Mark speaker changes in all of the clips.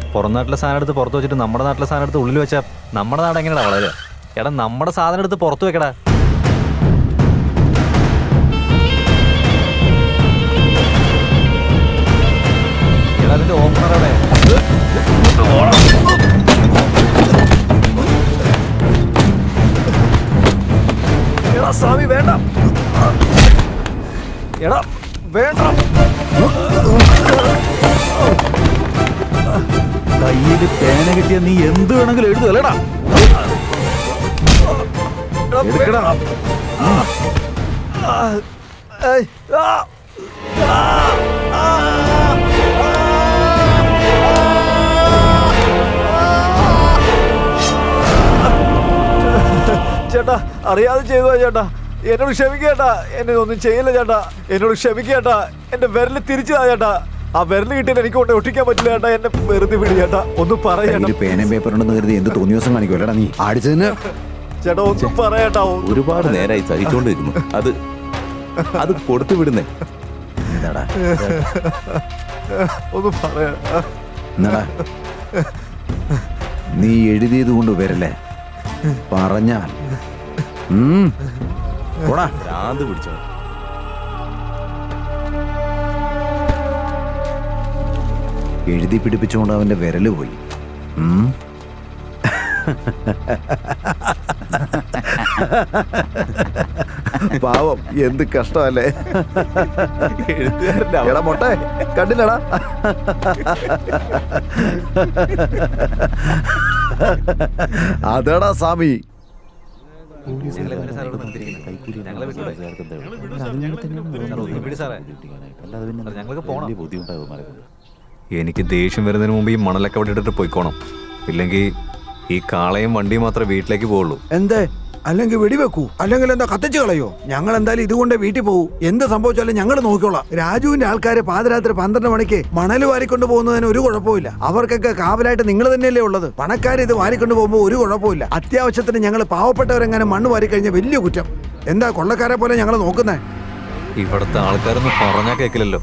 Speaker 1: പുറം നാട്ടിലെ സാധനം എടുത്ത് പുറത്ത് വെച്ചിട്ട് നമ്മുടെ നാട്ടിലെ സാധനം എടുത്ത് ഉള്ളിൽ വെച്ചാൽ നമ്മുടെ നാട് എങ്ങനെയാ വളരുക എടാ നമ്മുടെ സാധനം എടുത്ത് പുറത്ത് വെക്കടാ എടാ അതിന്റെ ഓപ്പണർ അവിടെ എടാ സ്വാമി വേണ്ട എടാ വേണ്ട
Speaker 2: കയ്യിൽ പേന കിട്ടിയ നീ എന്ത് വേണമെങ്കിലും എഴുതുകയല്ലടാ എടുക്കടാ
Speaker 3: ചേട്ടാ അറിയാതെ ചെയ്തോ ചേട്ടാ എന്നോട് ക്ഷമിക്കേട്ടാ എന്നെ ഒന്നും ചെയ്യില്ല ചേട്ടാ എന്നോട് ക്ഷമിക്കേട്ടാ എന്റെ വിരല് തിരിച്ചു താ ചേട്ടാ ആ വിരല് കിട്ടിയാൽ എനിക്ക് കൊണ്ട് ഒട്ടിക്കാൻ പറ്റില്ല ചേട്ടാ എന്നെ വെറുതെ വിടി ചേട്ടാ ഒന്ന് പറയട്ടാ
Speaker 2: കയ്യിൽ പേനയും പേപ്പറുണ്ടെന്ന് കരുതി എന്ത് തോന്നിയ ദിവസം കാണിക്കുമല്ലടാ നീ അടിച്ചതിന്
Speaker 3: ചേട്ടാ ഒന്നും പറയട്ടാ ഒന്ന്
Speaker 4: ഒരുപാട് നേരമായി സഹിച്ചുകൊണ്ടിരിക്കുന്നു അത് അത് കൊടുത്തു വിടുന്നേ
Speaker 2: എന്താടാ
Speaker 3: ഒന്ന് പറയാ
Speaker 2: എന്നടാ നീ എഴുതിയത് കൊണ്ട് വരല്ലേ പറഞ്ഞാൽ ഉം. പോടാ
Speaker 4: ഭ്രാന്ത് പിടിച്ചോ
Speaker 2: എഴുതി പിടിപ്പിച്ചുകൊണ്ട് അവന്റെ വിരല് പോയി ഉം. പാവം എന്ത് കഷ്ടമല്ലേ
Speaker 4: എഴുത്തുകാരന്റെ
Speaker 2: എടാ മൊട്ടെ കണ്ടില്ലടാ അതെടാ സ്വാമി
Speaker 1: ഞങ്ങൾക്ക് പോണം എനിക്ക് ദേഷ്യം വരുന്നതിന് മുമ്പ് ഈ മണലൊക്കെ അവിടെ ഇട്ടിട്ട് പോയിക്കോണം ഇല്ലെങ്കിൽ ഈ കാളയും വണ്ടിയും മാത്രമേ വീട്ടിലേക്ക് പോവുള്ളൂ
Speaker 5: എന്തേ അല്ലെങ്കിൽ വെടിവെക്കൂ അല്ലെങ്കിൽ എന്താ കത്തിച്ചു കളയോ ഞങ്ങൾ എന്തായാലും ഇതുകൊണ്ട് വീട്ടിൽ പോകും എന്ത് സംഭവിച്ചാലും ഞങ്ങൾ നോക്കിക്കോളാം രാജുവിന്റെ ആൾക്കാര് പാതിരാത്രി പന്ത്രണ്ട് മണിക്ക് മണൽ വാരിക്കൊണ്ട് പോകുന്നതിന് ഒരു കുഴപ്പമില്ല അവർക്കൊക്കെ കാവലായിട്ട് നിങ്ങൾ തന്നെയല്ലേ ഉള്ളത് പണക്കാർ ഇത് വാരിക്കൊണ്ട് പോകുമ്പോൾ ഒരു കുഴപ്പമില്ല അത്യാവശ്യത്തിന് ഞങ്ങൾ പാവപ്പെട്ടവരെങ്ങനെ മണ്ണ് വാരി കഴിഞ്ഞ വലിയ കുറ്റം എന്താ കൊള്ളക്കാരെ പോലെ ഞങ്ങൾ നോക്കുന്നേ
Speaker 1: ഇവിടുത്തെ ആൾക്കാരൊന്നും പറഞ്ഞാ കേക്കില്ലല്ലോ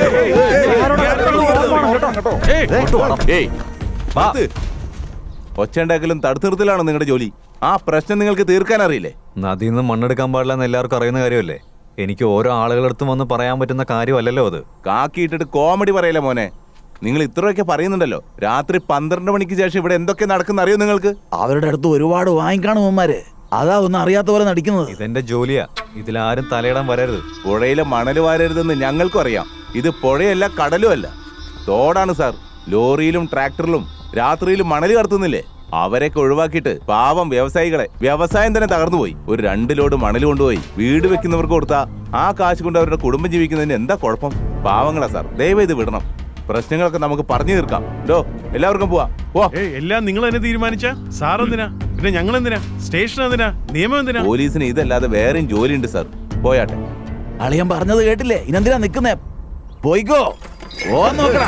Speaker 4: ഏയ് വാ. ഒച്ചയുണ്ടാക്കലും തടുത്തു നിർത്തലാണോ നിങ്ങളുടെ ജോലി ആ പ്രശ്നം നിങ്ങൾക്ക് തീർക്കാൻ അറിയില്ലേ
Speaker 1: നദിയിൽ നിന്ന് മണ്ണെടുക്കാൻ പാടില്ല എന്ന് എല്ലാവർക്കും അറിയുന്ന കാര്യമല്ലേ എനിക്ക് ഓരോ ആളുകളടുത്തും വന്ന് പറയാൻ പറ്റുന്ന കാര്യമല്ലല്ലോ അത്
Speaker 4: കാക്കിയിട്ടിട്ട് കോമഡി പറയല്ലേ മോനെ നിങ്ങൾ ഇത്രയൊക്കെ പറയുന്നുണ്ടല്ലോ രാത്രി പന്ത്രണ്ട് മണിക്ക് ശേഷം ഇവിടെ എന്തൊക്കെ നടക്കുന്ന അറിയോ നിങ്ങൾക്ക്
Speaker 6: അവരുടെ അടുത്ത് ഒരുപാട് വാങ്ങിക്കാണും അവന്മാര് അതാ ഒന്നും അറിയാത്ത പോലെ നടിക്കുന്നത്
Speaker 1: ഇതെന്റെ ജോലിയാ ഇതിലാരും തലയിടാൻ വരരുത്
Speaker 4: പുഴയിലെ മണൽ വാരരുതെന്ന് ഞങ്ങൾക്കും അറിയാം ഇത് പുഴയല്ല കടലും അല്ല തോടാണ് സാർ ലോറിയിലും ട്രാക്ടറിലും രാത്രിയിലും മണൽ കടത്തുന്നില്ലേ അവരെയൊക്കെ ഒഴിവാക്കിയിട്ട് പാവം വ്യവസായികളെ വ്യവസായം തന്നെ തകർന്നുപോയി ഒരു രണ്ട് ലോഡ് മണൽ കൊണ്ടുപോയി വീട് വെക്കുന്നവർക്ക് കൊടുത്താ ആ കാശ് കൊണ്ട് അവരുടെ കുടുംബം ജീവിക്കുന്നതിന് എന്താ കുഴപ്പം പാവങ്ങളാ സാർ ദയവ് ഇത് വിടണം പ്രശ്നങ്ങളൊക്കെ നമുക്ക് പറഞ്ഞു തീർക്കാം ഡോ എല്ലാവർക്കും പോവാ പോ
Speaker 7: ഏയ് എല്ലാം നിങ്ങൾ തന്നെ തീരുമാനിച്ച സാർ എന്തിനാ പിന്നെ ഞങ്ങൾ എന്തിനാ സ്റ്റേഷൻ എന്തിനാ നിയമം എന്തിനാ
Speaker 4: പോലീസിന് ഇതല്ലാതെ വേറെയും ജോലിയുണ്ട് സാർ പോയാട്ടെ
Speaker 6: അളിയൻ പറഞ്ഞത് കേട്ടില്ലേ ഇനെന്തിനാ നിക്കുന്നേ പോയിക്കോ ഓ നോക്കടാ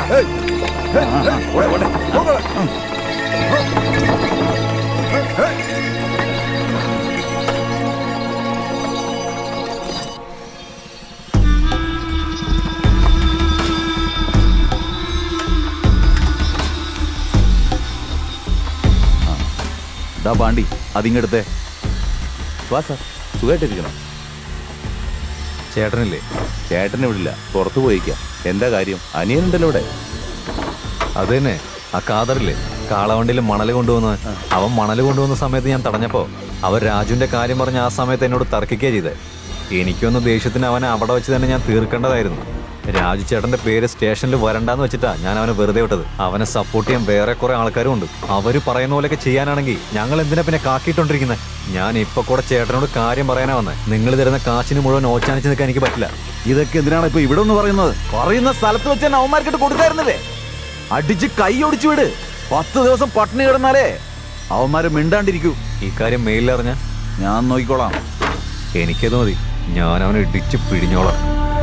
Speaker 2: ദാ പാണ്ടി അതിങ്ങടുത്തെ
Speaker 4: വാ സാർ സുഖമായിട്ടിരിക്കണം
Speaker 1: ചേട്ടനില്ലേ
Speaker 4: ചേട്ടനെ വിടില്ല പുറത്തു പോയിക്കാം എന്താ കാര്യം അനിയനുണ്ടല്ലോ ഇവിടെ
Speaker 1: അത് തന്നെ ആ കാതറില്ലേ കാളവണ്ടിയിൽ മണൽ കൊണ്ടുവന്ന് അവൻ മണൽ കൊണ്ടുവന്ന സമയത്ത് ഞാൻ തടഞ്ഞപ്പോ അവർ രാജുവിന്റെ കാര്യം പറഞ്ഞ് ആ സമയത്ത് എന്നോട് തർക്കിക്കുക ചെയ്തേ എനിക്കൊന്ന് ദേഷ്യത്തിന് അവനെ അവിടെ വെച്ച് തന്നെ ഞാൻ തീർക്കേണ്ടതായിരുന്നു രാജു ചേട്ടന്റെ പേര് സ്റ്റേഷനിൽ വരണ്ടാന്ന് വെച്ചിട്ടാ ഞാൻ അവനെ വെറുതെ വിട്ടത് അവനെ സപ്പോർട്ട് ചെയ്യാൻ വേറെ കുറെ ആൾക്കാരും ഉണ്ട് അവര് പറയുന്ന പോലെയൊക്കെ ചെയ്യാനാണെങ്കിൽ ഞങ്ങൾ എന്തിനാ പിന്നെ കാക്കിയിട്ടോണ്ടിരിക്കുന്നത് ഞാൻ ഇപ്പൊ കൂടെ ചേട്ടനോട് കാര്യം പറയാനാ വന്നേ നിങ്ങൾ തരുന്ന കാശിന് മുഴുവൻ ഓച്ചാനിച്ച് നിൽക്കാൻ എനിക്ക് പറ്റില്ല
Speaker 2: ഇതൊക്കെ എന്തിനാണ് ഇപ്പൊ ഇവിടെ ഒന്ന് പറയുന്നത്
Speaker 6: പറയുന്ന സ്ഥലത്ത് വെച്ച് തന്നെ അവന്മാർക്കിട്ട് കൊടുക്കായിരുന്നില്ലേ
Speaker 2: അടിച്ച് കൈ ഒടിച്ചു വിട് പത്ത് ദിവസം പട്ടിണി കിടന്നാലേ അവന്മാര് മിണ്ടാണ്ടിരിക്കൂ
Speaker 1: ഈ കാര്യം മെയിലറിഞ്ഞ
Speaker 2: ഞാൻ നോക്കിക്കോളാം
Speaker 1: എനിക്കത് മതി ഞാൻ അവനെ ഇടിച്ച് പിടിഞ്ഞോളാം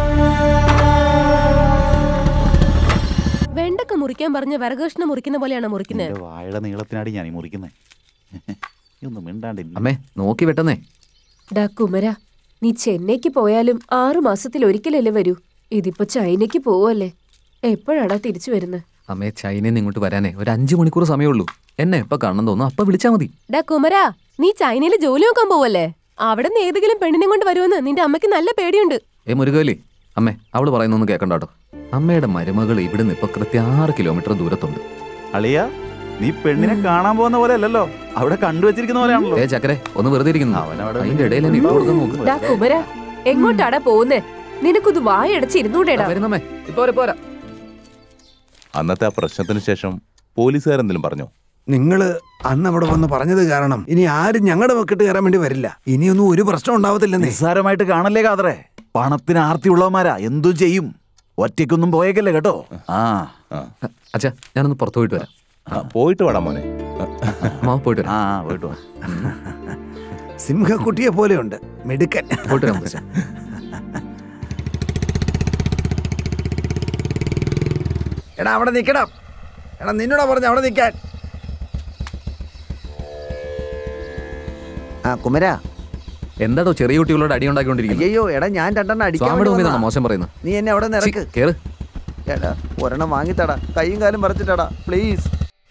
Speaker 8: വെണ്ടക്ക മുറിക്കാൻ പറഞ്ഞ വിറകഷ്ണം മുറിക്കുന്ന പോലെയാണ് മുറിക്കുന്നത്
Speaker 6: എന്റെ വാഴയുടെ നീളത്തിനാടി ഞാൻ ഈ മുറിക്കുന്നേ ഇതൊന്നും മിണ്ടാണ്ടില്ല
Speaker 9: അമ്മേ നോക്കി വെട്ടെന്നേ
Speaker 10: ഡാ കുമര നീ ചെന്നൈക്ക് പോയാലും ആറു മാസത്തിൽ ഒരിക്കലല്ലേ വരൂ ഇതിപ്പോ ചൈനയ്ക്ക് പോവല്ലേ എപ്പോഴാടാ തിരിച്ചു വരുന്നത്
Speaker 1: അമ്മേ ചൈനയിൽ നിന്ന് ഇങ്ങോട്ട് വരാനേ ഒരു അഞ്ചു മണിക്കൂർ സമയമുള്ളൂ എന്നെ ഇപ്പൊ കാണണം തോന്നുന്നു അപ്പൊ വിളിച്ചാ മതി
Speaker 8: ഡാ കുമരാ നീ ചൈനയിൽ ജോലി നോക്കാൻ പോവല്ലേ അവിടെ നിന്ന് ഏതെങ്കിലും പെണ്ണിനെ കൊണ്ട് വരുമെന്ന് നിന്റെ അമ്മയ്ക്ക് നല്ല പേടിയുണ്ട്
Speaker 1: ഏ മുരുകലി അമ്മേ അവള് പറയുന്നൊന്നും കേൾക്കണ്ട കേട്ടോ അമ്മയുടെ മരുമകൾ ഇവിടുന്ന് ഇപ്പൊ കൃത്യം ആറ് കിലോമീറ്റർ ദൂരത്തുണ്ട്
Speaker 2: അളിയ നീ പെണ്ണിനെ കാണാൻ പോകുന്ന പോലെ അല്ലല്ലോ അവിടെ കണ്ടുവച്ചിരിക്കുന്ന പോലെയാണല്ലോ
Speaker 1: ഏ ചക്കരെ ഒന്ന് വെറുതെ ഇരിക്കുന്നു
Speaker 2: അവനവിടെ
Speaker 1: അതിന്റെ ഇടയിൽ എന്നെ ഇട്ട് കൊടുക്കാൻ നോക്ക്
Speaker 10: ഡാ കുമര എങ്ങോട്ടാടാ പോകുന്നേ നിനക്കൊന്ന് വായടച്ച് ഇരുന്നൂടേടാ
Speaker 1: വരുന്നമ്മേ ഇപ്പൊ വരെ പോരാ
Speaker 4: അന്നത്തെ ആ പ്രശ്നത്തിന് ശേഷം പോലീസുകാരെന്തെങ്കിലും പറഞ്ഞോ
Speaker 5: നിങ്ങള് അന്ന് അവിടെ വന്ന് പറഞ്ഞത് കാരണം ഇനി ആരും ഞങ്ങളുടെ വെക്കിട്ട് കയറാൻ വേണ്ടി വരില്ല ഇനിയൊന്നും ഒരു പ്രശ്നം ഉണ്ടാവത്തില്ലെന്നേ
Speaker 2: നിസ്സാരമായിട്ട് കാണല്ലേ കാതറേ പണത്തിന് ആർത്തിയുള്ളവന്മാരാ എന്തും ചെയ്യും ഒറ്റയ്ക്കൊന്നും പോയേക്കല്ലേ കേട്ടോ ആ
Speaker 1: അച്ഛാ ഞാനൊന്ന് പുറത്തു പോയിട്ട് വരാം
Speaker 4: ആ, പോയിട്ട് വേടാ മോനെ
Speaker 1: മാവ് പോയിട്ട് വരാം
Speaker 2: ആ പോയിട്ട് വാ.
Speaker 5: സിംഹക്കുട്ടിയെ പോലെയുണ്ട് മിടുക്കൻ
Speaker 1: പോയിട്ട് വരാം അച്ഛാ
Speaker 5: എടാ അവിടെ നിക്കണം എടാ നിന്നോടാ പറഞ്ഞ അവിടെ നിൽക്കാൻ
Speaker 3: ആ കുമര
Speaker 1: എന്താടോ ചെറിയ കുട്ടികളോട് അടി ഉണ്ടാക്കിക്കൊണ്ടിരിക്കുന്നത്
Speaker 3: അയ്യോ എടാ ഞാൻ രണ്ടെണ്ണം അടിക്കാൻ
Speaker 1: സ്വാമിയുടെ
Speaker 3: വേണ്ടി
Speaker 1: മുമ്പിൽ
Speaker 3: വന്നതാ.
Speaker 1: മോശം പറയുന്നത്
Speaker 3: നീ എന്നെ അവിടെ നിന്ന് ഇറക്ക്
Speaker 1: കേറ്
Speaker 3: എടാ ഒരെണ്ണം വാങ്ങിത്തടാ കൈയും കാലും പറിച്ചിട്ടടാ പ്ലീസ്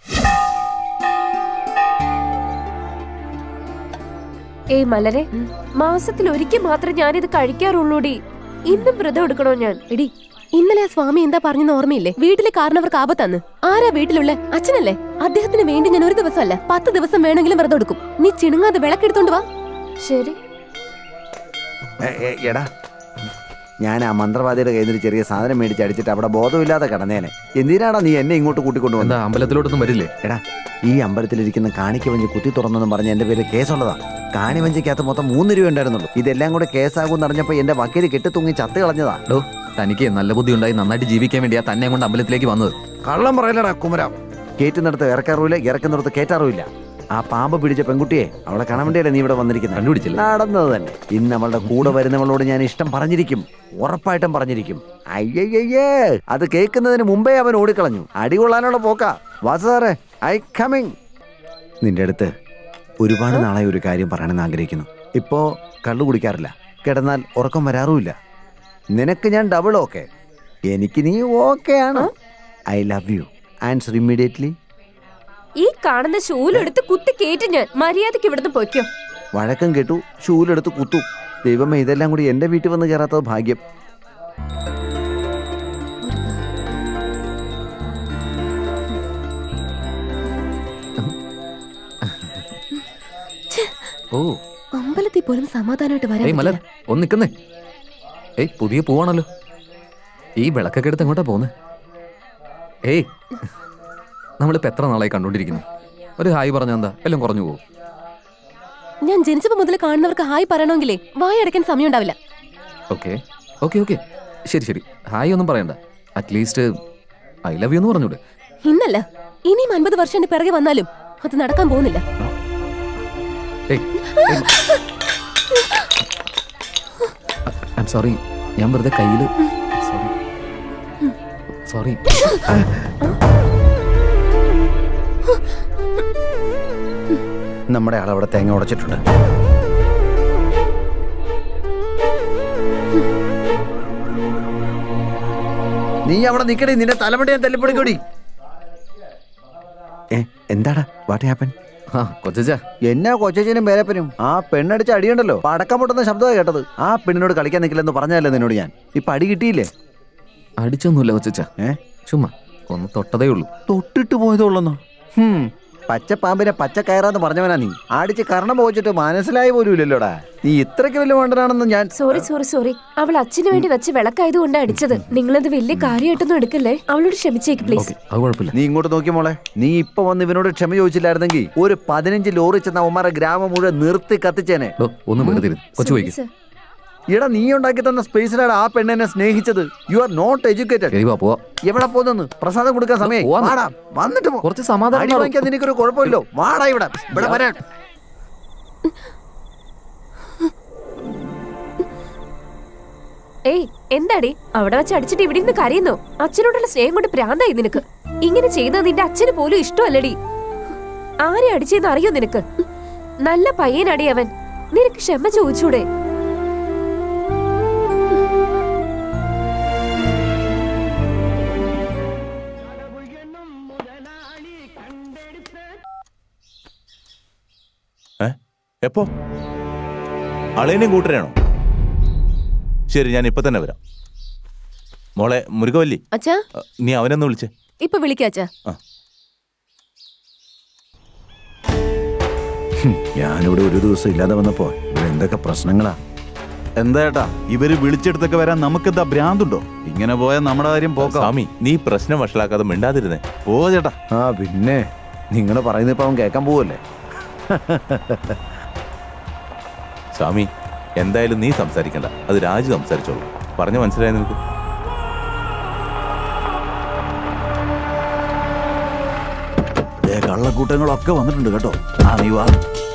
Speaker 10: ഏയ് മലരെ മാസത്തിൽ ഒരിക്കൽ മാത്രം ഞാനിത് കഴിക്കാറുള്ളൂടി ഇന്നും വ്രതം എടുക്കണോ ഞാൻ
Speaker 8: എടി ഇന്നലെ ആ സ്വാമി എന്താ പറഞ്ഞെന്ന് ഓർമ്മയില്ലേ വീട്ടിലെ കാരണവർക്ക് ആപത്താന്ന് ആരാ വീട്ടിലുള്ള അച്ഛനല്ലേ അദ്ദേഹത്തിന് വേണ്ടി ഞാൻ ഒരു ദിവസമല്ല പത്ത് ദിവസം വേണമെങ്കിലും വ്രതം എടുക്കും നീ ചിണുങ്ങാതെ വിളക്കെടുത്തോണ്ട് വാ
Speaker 10: ശരി
Speaker 3: എ, എ, എടാ ഞാൻ ആ മന്ത്രവാദിയുടെ കയ്യിൽ നിന്ന് ഒരു ചെറിയ സാധനം മേടിച്ച് അടിച്ചിട്ട് അവിടെ ബോധമില്ലാതെ കിടന്നേനെ എന്തിനാടാ നീ എന്നെ ഇങ്ങോട്ട് കൂട്ടിക്കൊണ്ടു
Speaker 1: എന്താ അമ്പലത്തിലോട്ടൊന്നും വരില്ലേ
Speaker 3: എടാ ഈ അമ്പലത്തിലിരിക്കുന്ന കാണിക്കവഞ്ചി കുത്തി തുറന്നെന്നും പറഞ്ഞ് എന്റെ പേര് കേസുള്ളതാ കാണിവഞ്ചിക്കകത്ത് മൊത്തം മൂന്ന് രൂപ ഉണ്ടായിരുന്നുള്ളൂ ഇതെല്ലാം കൂടെ കേസാകുമെന്ന് അറിഞ്ഞപ്പോ എന്റെ വക്കീല് കെട്ടിത്തൂങ്ങി ചത്ത് കളഞ്ഞതാ
Speaker 1: ഡോ തനിക്ക് നല്ല ബുദ്ധി ഉണ്ടായി നന്നായിട്ട് ജീവിക്കാൻ വേണ്ടിയാ തന്നെ കൊണ്ട് അമ്പലത്തിലേക്ക് വന്നത്
Speaker 5: കള്ളം പറയലടാ കുമര
Speaker 3: കയറ്റുന്നിടത്ത് ഇറക്കാറുമില്ല ഇറക്കുന്നിടത്ത് കയറ്റാറുമില്ല ആ പാമ്പ് പിടിച്ച പെൺകുട്ടിയെ അവളെ കാണാൻ വേണ്ടിയല്ലേ നീ ഇവിടെ വന്നിരിക്കുന്നത്
Speaker 1: കണ്ടുപിടിച്ചില്ല
Speaker 3: നടന്നത് തന്നെ ഇന്ന് അവളുടെ കൂടെ വരുന്നവളോട് ഞാൻ ഇഷ്ടം പറഞ്ഞിരിക്കും ഉറപ്പായിട്ടും പറഞ്ഞിരിക്കും അയ്യയ്യേ അത് കേൾക്കുന്നതിന് മുമ്പേ അവൻ ഓടിക്കളഞ്ഞു അടികൊള്ളാനുള്ള പോക്കാ വാസു സാറേ ഐ കമ്മിങ് നിന്റെ അടുത്ത് ഒരുപാട് നാളായി ഒരു കാര്യം പറയണമെന്ന് ആഗ്രഹിക്കുന്നു ഇപ്പോ കള്ളു കുടിക്കാറില്ല കിടന്നാൽ ഉറക്കം വരാറുമില്ല നിനക്ക് ഞാൻ ഡബിൾ ഓക്കെ എനിക്ക് നീ ഓക്കെ ആണ് I love you answer immediately
Speaker 10: ഈ കാണുന്ന ശൂലെടുത്ത് കുത്തി കേറ്റി ഞാൻ മര്യാദക്ക് ഇവിടുന്ന് പൊയ്ക്കോ
Speaker 3: വഴക്കം കേട്ടു ഷൂലെടുത്ത് കുത്തു ദൈവമേ ഇതെല്ലാം കൂടി എന്റെ വീട്ടിൽ വന്ന് കയറാത്തത് ഭാഗ്യം
Speaker 1: ഓ
Speaker 8: അമ്പലത്തിൽ പോലും സമാധാനമായിട്ട് വരാൻ
Speaker 1: ഏയ് മലർ
Speaker 8: പറ്റില്ല.
Speaker 1: ഒന്ന് നിക്കുന്നേ ഏയ് പുതിയ പൂവാണല്ലോ ഈ വിളക്കൊക്കെ എടുത്ത് എങ്ങോട്ടാ പോന്നെ ഏയ് നമ്മളിപ്പോ എത്ര നാളായി കണ്ടോണ്ടിരിക്കുന്നു ഒരു ഹായ് പറഞ്ഞ എന്താ എല്ലാം കുറഞ്ഞു പോകും
Speaker 8: ഞാൻ ജനിച്ചപ്പോ മുതൽ കാണുന്നവർക്ക് ഹായ് പറയണമെങ്കിലേ വായ അടയ്ക്കാൻ സമയം ഉണ്ടാവില്ല
Speaker 1: ഓക്കെ ഓക്കെ ഓക്കെ ശരി ശരി ഹായ് ഒന്നും പറയണ്ട അറ്റ്ലീസ്റ്റ് ഐ ലവ് യു എന്ന് പറഞ്ഞൂടെ
Speaker 8: ഇന്നല്ല ഇനിയും അൻപത് വർഷം എന്റെ പിറകെ വന്നാലും അത് നടക്കാൻ പോകുന്നില്ല
Speaker 1: ഏയ് ഐ എം സോറി ഞാൻ വെറുതെ കയ്യില് സോറി സോറി
Speaker 3: നമ്മുടെ ആളവിടെ തേങ്ങ ഉടച്ചിട്ടുണ്ട് നീ അവിടെ നിക്കടി നിന്റെ തലമുടി ഞാൻ തല്ലിപ്പൊടിക്കൊടി ഏ എന്താടാ വാട്ട് ഹാപ്പൻ
Speaker 1: ആ കൊച്ചാ
Speaker 3: എന്നാ കൊച്ചനും പേരപ്പനും ആ പെണ്ണടിച്ച അടിയുണ്ടല്ലോ പടക്കം പൊട്ടുന്ന ശബ്ദമാണ് കേട്ടത് ആ പെണ്ണിനോട് കളിക്കാൻ നിൽക്കില്ലെന്ന് പറഞ്ഞതല്ലേ നിന്നോട് ഞാൻ ഇപ്പൊ അടി കിട്ടിയില്ലേ
Speaker 1: അടിച്ചൊന്നുമില്ല കൊച്ചാ
Speaker 3: ഏ
Speaker 1: ചുമ്മാ ഒന്ന് തൊട്ടതേ ഉള്ളൂ
Speaker 3: തൊട്ടിട്ട് പോയതുള്ളന്നോ പച്ച പാമ്പിനെ പച്ച കയറാന്ന് പറഞ്ഞവനാ നീ അടിച്ച് കർണം പോയിച്ചിട്ട് മനസ്സിലായി പോലും ഇല്ലല്ലോടാ നീ ഇത്രയ്ക്ക് വലിയ വേണ്ടനാണെന്ന് ഞാൻ
Speaker 10: സോറി സോറി സോറി അവൾ അച്ഛന് വേണ്ടി വെച്ച് വിളക്കായത് കൊണ്ട് അടിച്ചത് നിങ്ങളത് വലിയ കാര്യമായിട്ടൊന്നും എടുക്കല്ലേ അവളോട് ക്ഷമിച്ചേക്ക് പ്ലീസ്
Speaker 1: ഓക്കെ അത് കുഴപ്പമില്ല
Speaker 3: നീ ഇങ്ങോട്ട് നോക്കി മോളെ നീ ഇപ്പൊ വന്ന് ഇവനോട് ക്ഷമ ചോദിച്ചില്ലായിരുന്നെങ്കിൽ ഒരു പതിനഞ്ച് ലോറി ചെന്ന അവന്മാരെ ഗ്രാമം മുഴുവൻ നിർത്തി കത്തിച്ചേനെ
Speaker 1: ഡോ, ഒന്ന് വെറുതെ ഇരുന്ന്. കൊച്ചു
Speaker 10: Sorry,
Speaker 1: പോയിക്ക്
Speaker 10: sir.
Speaker 3: എടാ നീ ഉണ്ടാക്കി തന്ന സ്പേസിലാണ് ആ പെണ്ണെന്നെ സ്നേഹിച്ചത് യു ആർ നോട്ട് എഡ്യൂക്കേറ്റഡ്
Speaker 1: ശരി വാ പോവാ
Speaker 3: എവിടെ പോകുന്നു പ്രസാദം കൊടുക്കാൻ സമയം
Speaker 1: പോവാന്ന്.
Speaker 3: വാടാ വന്നിട്ട് പോ.
Speaker 1: കുറച്ച് സമാധാനം
Speaker 3: അടി
Speaker 1: ഉണ്ടാവും.
Speaker 3: വാങ്ങിക്കാൻ നിനക്കൊരു കുഴപ്പമില്ലോ വാടാ ഇവിടെ ഇവിടെ വരാൻ
Speaker 10: ഏയ് എന്താടി അവിടെ വെച്ച് അടിച്ചിട്ട് ഇവിടെ ഇരുന്ന് കരയുന്നോ അച്ഛനോടുള്ള സ്നേഹം കൊണ്ട് പ്രാന്തായി നിനക്ക് ഇങ്ങനെ ചെയ്തത് നിന്റെ അച്ഛന് പോലും ഇഷ്ടമല്ലടി ആരെ അടിച്ചെന്ന് അറിയോ നിനക്ക് നല്ല പയ്യനടി അവൻ നിനക്ക് ക്ഷമ ചോദിച്ചൂടെ
Speaker 4: എപ്പോ അളയനെയും കൂട്ടരാണോ ശരി ഞാൻ ഇപ്പൊ തന്നെ വരാം മോളെ മുരുകവല്ലി
Speaker 8: അച്ഛാ
Speaker 4: അ, നീ അവനൊന്ന് വിളിച്ചേ
Speaker 8: ഇപ്പൊ വിളിക്കാച്ചാ
Speaker 2: ഞാനിവിടെ ഒരു ദിവസം ഇല്ലാതെ വന്നപ്പോ ഇവിടെ എന്തൊക്കെ പ്രശ്നങ്ങളാ എന്താ ഏട്ടാ ഇവര് വിളിച്ചെടുത്തൊക്കെ വരാൻ നമുക്കെന്താ ഭ്രാന്തുണ്ടോ ഇങ്ങനെ പോയാൽ നമ്മുടെ കാര്യം പോക്കാം
Speaker 4: സ്വാമി നീ പ്രശ്നം വഷളാക്കാതെ മിണ്ടാതിരുന്നേ
Speaker 2: ഓ ചേട്ടാ
Speaker 3: ആ പിന്നെ നിങ്ങൾ പറയുന്നത് ഇപ്പൊ അവൻ കേൾക്കാൻ പോവല്ലേ
Speaker 4: സ്വാമി എന്തായാലും നീ സംസാരിക്കണ്ട അത് രാജു സംസാരിച്ചോളൂ പറഞ്ഞു മനസ്സിലായി നിനക്ക്
Speaker 2: ദേ കള്ളക്കൂട്ടങ്ങളൊക്കെ വന്നിട്ടുണ്ട് കേട്ടോ ആ നീ വാ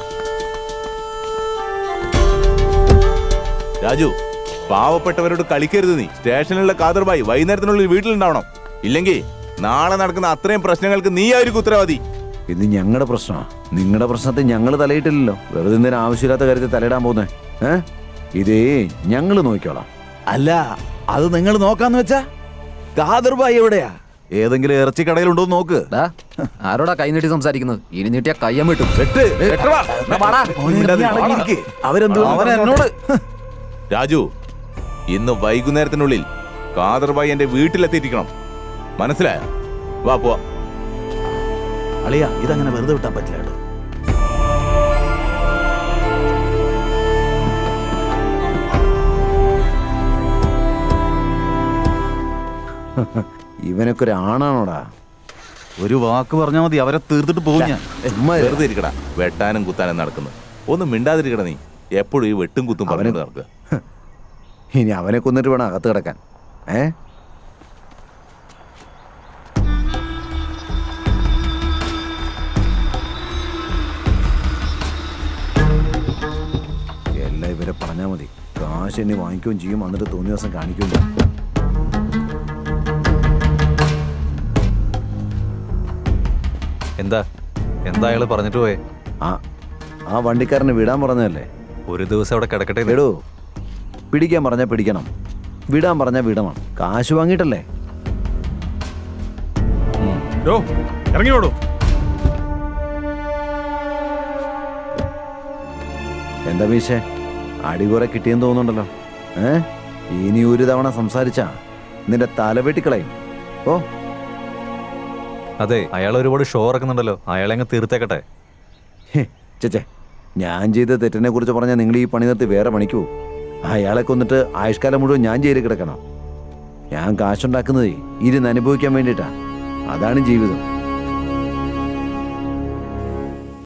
Speaker 4: രാജു പാവപ്പെട്ടവരോട് കളിക്കരുത് നീ സ്റ്റേഷനിലുള്ള കാതർബായി വൈകുന്നേരത്തിനുള്ളിൽ വീട്ടിലുണ്ടാവണം ഇല്ലെങ്കിൽ നാളെ നടക്കുന്ന അത്രയും പ്രശ്നങ്ങൾക്ക് നീ ആയിരിക്കും ഉത്തരവാദി
Speaker 3: ഇത് ഞങ്ങളുടെ പ്രശ്നമാ നിങ്ങളുടെ പ്രശ്നത്തിൽ ഞങ്ങൾ തലയിട്ടില്ലല്ലോ വെറുതെ എന്തിനാ ആവശ്യമില്ലാത്ത കാര്യത്തിൽ തലയിടാൻ പോകുന്നേ ഏ ഇതേ ഞങ്ങൾ നോക്കിക്കോളാം
Speaker 6: അല്ല അത് നിങ്ങൾ നോക്കാന്ന് വെച്ചാ കാദർബായി എവിടെയാ
Speaker 2: ഏതെങ്കിലും ഇറച്ചി കടയിലുണ്ടോ എന്ന് നോക്ക്
Speaker 9: ഡാ, ആരോടാ കൈ നീട്ടി സംസാരിക്കുന്നത് ഇനി നീട്ടിയ കയ്യം വിട്ടും
Speaker 2: വെട്ട്, വെട്ടടാ.
Speaker 6: അവരെന്തോ
Speaker 2: അവൻ എന്നോട്
Speaker 4: രാജു ഇന്ന് വൈകുന്നേരത്തിനുള്ളിൽ കാദർബായി എന്റെ വീട്ടിലെത്തിയിരിക്കണം മനസ്സിലായ വാ പോവാ
Speaker 6: അളിയ ഇതങ്ങനെ വെറുതെ വിട്ടാൻ പറ്റില്ല കേട്ടോ
Speaker 3: ഇവനൊക്കെ ഒരു ആണാണോടാ
Speaker 2: ഒരു വാക്ക് പറഞ്ഞാൽ മതി അവരെ തീർത്തിട്ട് പോകും ഞാൻ
Speaker 3: ഉമ്മ ഇത്.
Speaker 4: വെറുതെ ഇരിക്കടാ വെട്ടാനും കുത്താനും നടക്കുന്നു ഒന്ന് മിണ്ടാതിരിക്കട നീ എപ്പോഴും ഈ വെട്ടും കുത്തും പറഞ്ഞു നടക്കുക
Speaker 3: ഇനി അവനെ കൊന്നിട്ട് വേണം അകത്ത് കിടക്കാൻ ഏ എല്ലാം ഇവരെ പറഞ്ഞാൽ മതി കാശ് എന്നെ വാങ്ങിക്കുകയും ചെയ്യും എന്നിട്ട് തോന്നിയ ദിവസം കാണിക്കുകയും ചെയ്യും
Speaker 1: എന്താ എന്താ അയാള് പറഞ്ഞിട്ട് പോയേ
Speaker 3: ആ ആ വണ്ടിക്കാരനെ വിടാൻ പറഞ്ഞതല്ലേ
Speaker 1: ഒരു ദിവസം അവിടെ കിടക്കട്ടെ എന്ന്.
Speaker 3: വിടൂ പിടിക്കാൻ പറഞ്ഞാൽ പിടിക്കണം വിടാൻ പറഞ്ഞാൽ വിടണം കാശ് വാങ്ങിയിട്ടല്ലേ
Speaker 7: ഡോ ഇറങ്ങിയോടോ
Speaker 3: എന്താ മീശേ അടി കുറെ കിട്ടിയെന്ന് തോന്നുന്നുണ്ടല്ലോ ഏ ഇനി ഒരു തവണ സംസാരിച്ചാ നിന്റെ തല വെട്ടിക്കളയും ഓ
Speaker 1: അതെ അയാൾ ഒരുപാട് ഷോ ഇറക്കുന്നുണ്ടല്ലോ അയാളെ അങ്ങ് തീർത്തേക്കട്ടെ
Speaker 3: ഹേ, ചേച്ചേ ഞാൻ ചെയ്ത തെറ്റിനെ കുറിച്ച് പറഞ്ഞാൽ നിങ്ങൾ ഈ പണി നിർത്തി വേറെ പണിക്കൂ അയാളെ കൊന്നിട്ട് ആയുഷ്കാലം മുഴുവൻ ഞാൻ ജയിലിൽ കിടക്കണം ഞാൻ കാശുണ്ടാക്കുന്നതേ ഇരുന്ന് അനുഭവിക്കാൻ വേണ്ടിയിട്ടാ അതാണ് ജീവിതം